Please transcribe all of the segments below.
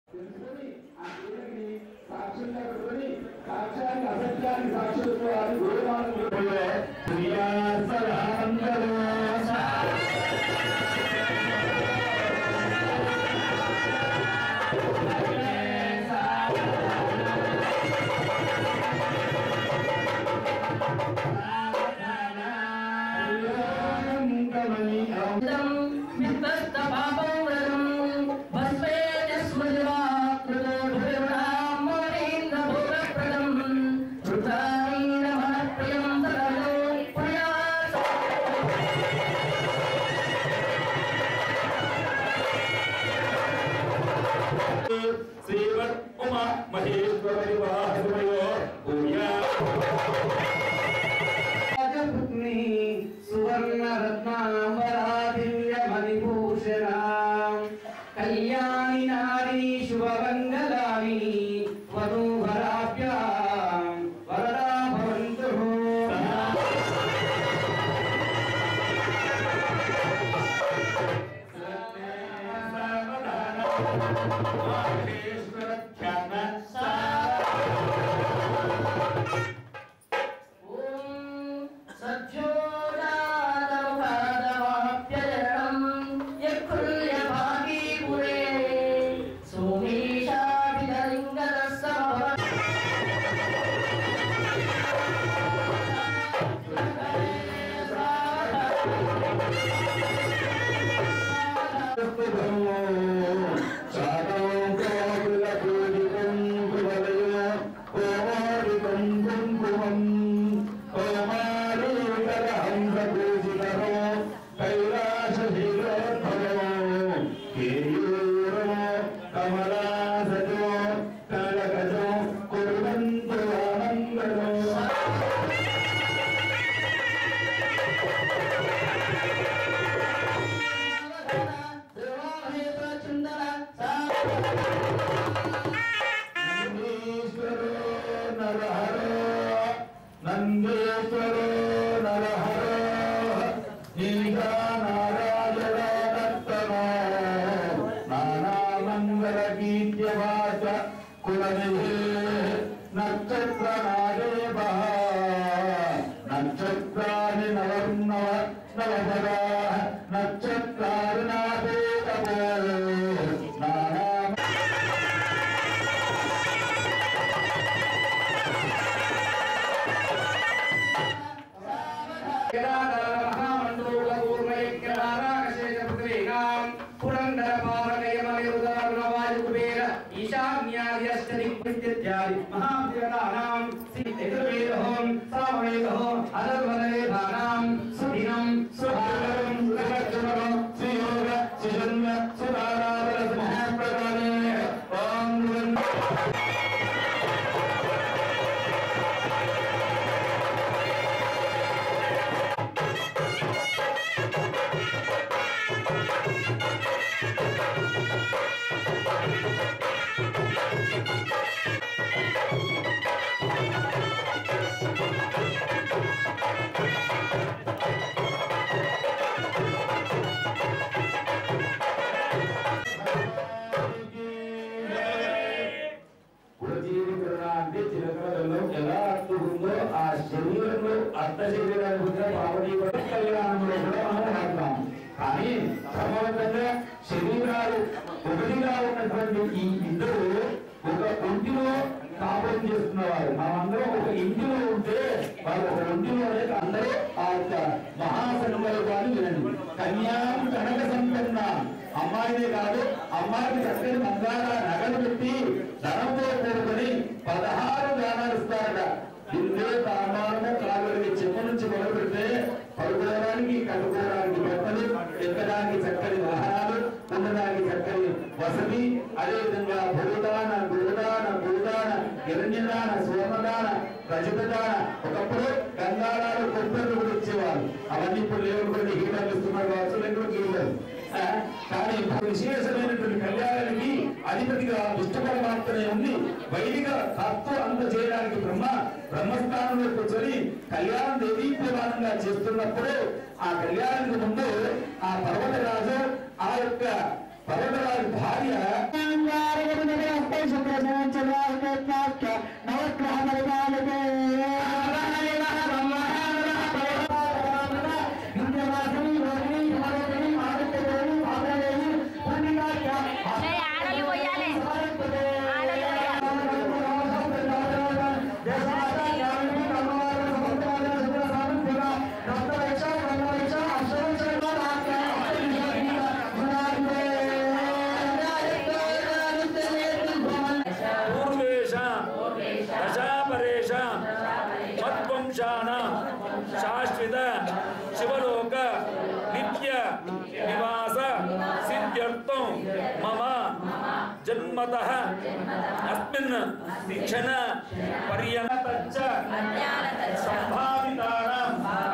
తెలుసుకొని ఆ దేవుడిని సాక్ష్యంగా పెట్టుకొని సాక్ష్యానికి అసత్యానికి సాక్షులతో అది గోమానంలో శ్రీమద్ ఉమా మహేశ్వర వివాహమయో పూజా రాజపుత్ని సువర్ణ రత్నాంబరా దివ్య మణిభూషణ కళ్యాణి నారీ శుభమంగళాని వధూవరాభ్యాం వరదా భవంతు మహేశ్వర ధ్యాన కమలాసజో కళగజో కుర్వంతు ఆనందమో నందీశ్వరో నరహరో నందీశ్వరో నరహరో ఈశా నారాయణ దత్తమో నానామంగళ గీత్యవాచ కులనిధి నక్షత్ర నాదేవ నక్షత్రాన్ని నవర్ణవ నవపదా నక్షత్రాలు నాదేవో నానా కులజీవికరణ అంటే చిరకలలో ఎలా అర్థుందో ఆ శరీరంలో అర్థ శరీరాన్ని కూడా పార్వతీ కూడా కళ్యాణంలో కూడా మనం వాడతాం కానీ సమవంతంగా శరీరాలు ఒకటిగా ఉన్నటువంటి ఈ ఇద్దరు ఒక ఒంటిలో కాపురం చేస్తున్నవారు మనమందరం ఒక ఇంటిలో ఉంటే వాళ్ళు ఒక ఒంటిలోనే అందరూ ఆ యొక్క మహాసంగములు కానీ వినండి కన్యాం కనక సంపన్న అమ్మాయినే కాదు అమ్మాయికి చక్కని బంగార నగలు పెట్టి ధనంతో కూడుకొని పదహారు దానాలు ఇస్తారట ఇందే తామానము కాలువలకి చెమ్మ నుంచి మొదలు పెడితే పడుకోవడానికి కట్టుకోవడానికి బట్టలు ఎక్కడానికి చక్కని వాహనాలు ఉండడానికి చక్కని వసతి అదేవిధంగా భూదాన గురుదాన భూదాన హిరణ్యదాన సోమదాన రజతదాన ఒకప్పుడు గంగాళాలు కొబ్బరి కూడా ఇచ్చేవారు అవన్నీ ఇప్పుడు లేవు కొన్ని హీటర్లు ఇస్తున్నారు కావచ్చు లేకపోతే గీటర్లు ఆ, కానీ ఇప్పుడు విశేషమైనటువంటి కళ్యాణానికి అధిపతిగా విష్ణు పరమాత్మనే ఉంది వైదిక తత్వం అంత చేయడానికి బ్రహ్మ బ్రహ్మస్థానంలో కూర్చొని కళ్యాణం దేదీప్యమానంగా చేస్తున్నప్పుడు ఆ కళ్యాణానికి ముందు ఆ పర్వతరాజు ఆ యొక్క పర్వతరాజు భార్య ఆడలు పోయాలి ఆడలు పోయాలి పూర్వేషాం దశాపరేషాం మద్వంశానాం శాశ్వత శివలోక నిత్య నివాస సిద్ధ్యర్థం మమ జన్మతః అస్మిన్ క్షణ పర్యంత సంభావితానాం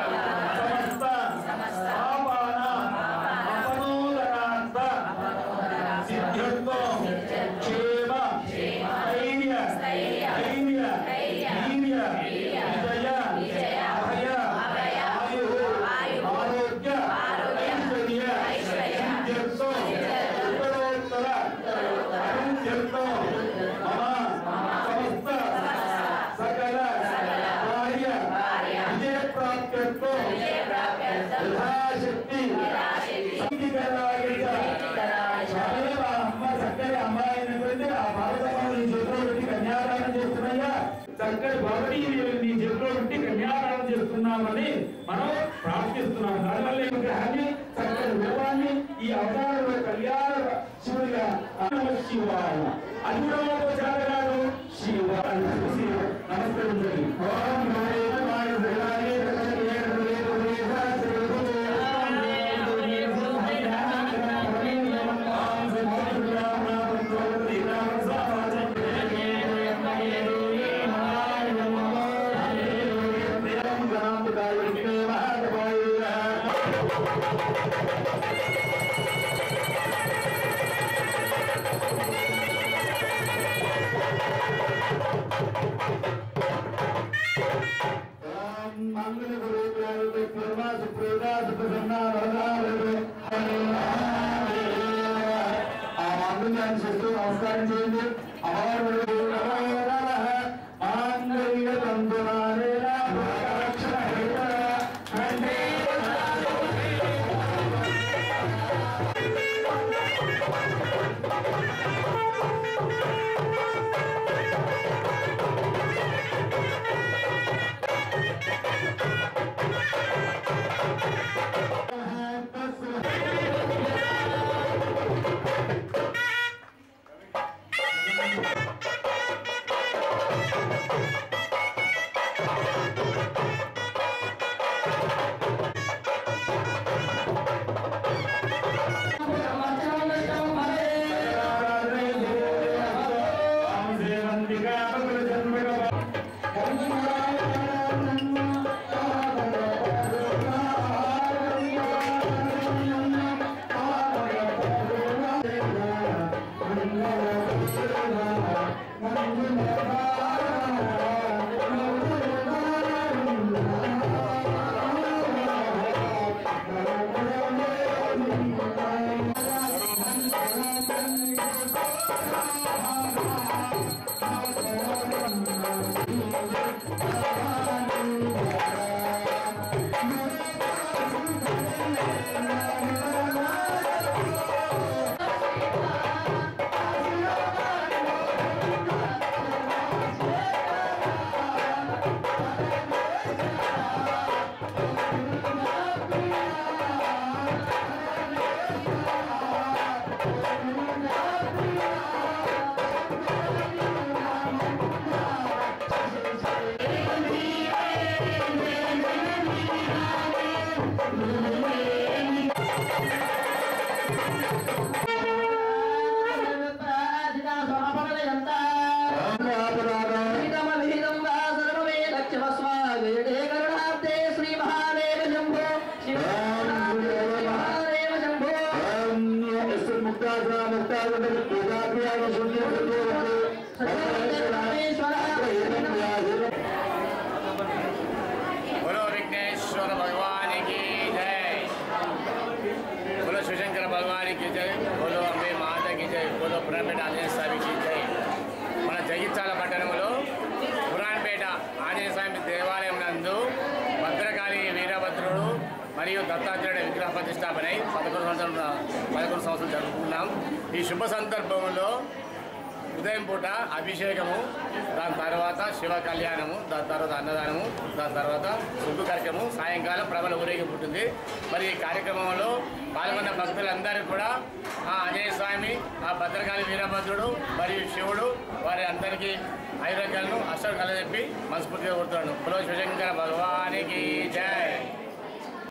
సమస్త పాపానాం అపనోదనార్థ సిద్ధ్యర్థం క్షేమ ధైర్య ధైర్య వీర్య విజయ అభయ ఆయు ఆరోగ్య ఐశ్వర్య సిద్ధ్యర్థం ఉత్తరోత్తర అరుణ్యర్థం మమ సమస్త సకల కార్య విజయ ప్రాప్త్యర్థం యథాశక్తి సంగీతరాజ చాలా అమ్మ చక్కని అమ్మాయి అయినటువంటి ఆ భారతమ్మ నీ చేతిలో పెట్టి కన్యాదానం చేస్తున్నాయా చక్కని భవని నీ చేతిలో పెట్టి కన్యాదానం చేస్తున్నామని మనం ప్రార్థిస్తున్నాం దానివల్ల ఈ విగ్రహాన్ని చక్కని రూపాన్ని ఈ అవతారంలో కళ్యాణ శివుడిగా నమ శివాయ అది కూడా మాకు చేతగాడు శివ అని చూసి నమస్కరించండి ఓం నమో నారాయణ నమస్కారం చేయండి बोलो विघ्नेश्वर भगवान की जय बोलो शिवशंकर भगवान की जय बोलो अम्बे माता की जय बोलो ब्रह्म डालिया स्वामी की जय మరియు దత్తాత్రేయుడు విగ్రహ ప్రతిష్టాపన అయి పదకొండు సంవత్సరం పదకొండు సంవత్సరాలు జరుపుకున్నాం ఈ శుభ సందర్భంలో ఉదయం పూట అభిషేకము దాని తర్వాత శివ కళ్యాణము దాని తర్వాత అన్నదానము దాని తర్వాత శుద్ధ కార్యక్రమం సాయంకాలం ప్రబల ఊరేగి పుట్టింది మరి ఈ కార్యక్రమంలో పాల్గొన్న భక్తులందరూ కూడా ఆ ఆంజనేయ స్వామి ఆ భద్రకాళి వీరభద్రుడు మరియు శివుడు వారి అందరికీ ఐరోగ్యాలను అష్టం కలజెప్పి మనస్ఫూర్తిగా కోరుతున్నాను పులో శివశంకర భగవానికి జై